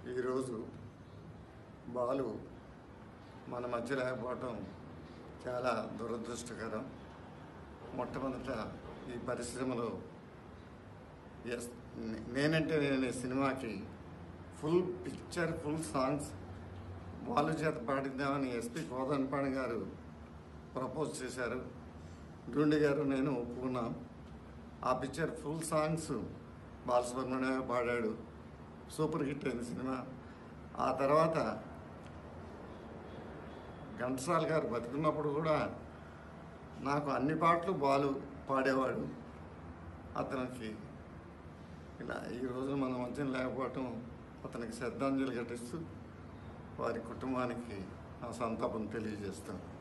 ఈరోజు బాలు మన మధ్య లేకపోవటం చాలా దురదృష్టకరం మొట్టమొదట ఈ పరిశ్రమలో ఎస్ నేనంటే నేను ఈ సినిమాకి full picture full songs Balu చేత పాడిద్దామని ఎస్పి కోదన్పాణి గారు ప్రపోజ్ చేశారు గుండె గారు నేను ఒప్పుకున్నాం ఆ పిక్చర్ ఫుల్ సాంగ్స్ బాలసుబ్రహ్మణ్యం పాడాడు సూపర్ హిట్ అయింది సినిమా ఆ తర్వాత ఘంటసాల గారు బతుకున్నప్పుడు కూడా నాకు అన్ని పాటలు బాలు పాడేవాడు అతనికి ఇలా ఈరోజు మన మధ్యన లేకపోవటం అతనికి శ్రద్ధాంజలి ఘటిస్తూ వారి కుటుంబానికి నా సంతాపం తెలియజేస్తాను